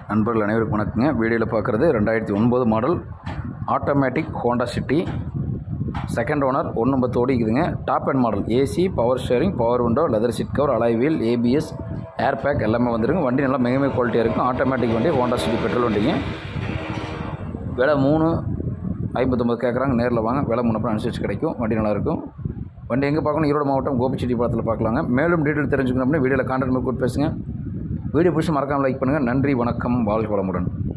நண்பர்கள் அனைவருக்கும் வணக்கங்க வீடியோவில் பார்க்குறது ரெண்டாயிரத்தி ஒன்பது model automatic Honda City second owner ஒன்று பத்து ஓடிக்குதுங்க top and model AC power steering power window leather seat cover alloy wheel ABS air bag எல்லாமே வந்துருங்க வண்டி நல்லா மிக மிக குவாலிட்டியாக இருக்கும் ஆட்டோமேட்டிக் வண்டி ஹோண்டா சிட்டி பெட்ரோல் வண்டிங்க விலை மூணு ஐம்பத்தொம்பது கேட்குறாங்க நேரில் வாங்க விலை முன்னப்பறம் அனுசரிச்சு கிடைக்கும் வண்டி நல்லாயிருக்கும் வண்டி எங்கே பார்க்கணும் ஈரோடு மாவட்டம் கோபிச்செட்டிப்பாளத்தில் பார்க்கலாங்க மேலும் டீட்டெயில் தெரிஞ்சுக்கணும் அப்படின்னா வீடியோவில் கான்டாக்ட் பண்ணி கூட்டு பேசுங்க வீடியோ பிடிச்சி மறக்காமல் லைக் பண்ணுங்கள் நன்றி வணக்கம் வாழ்க வளமுடன்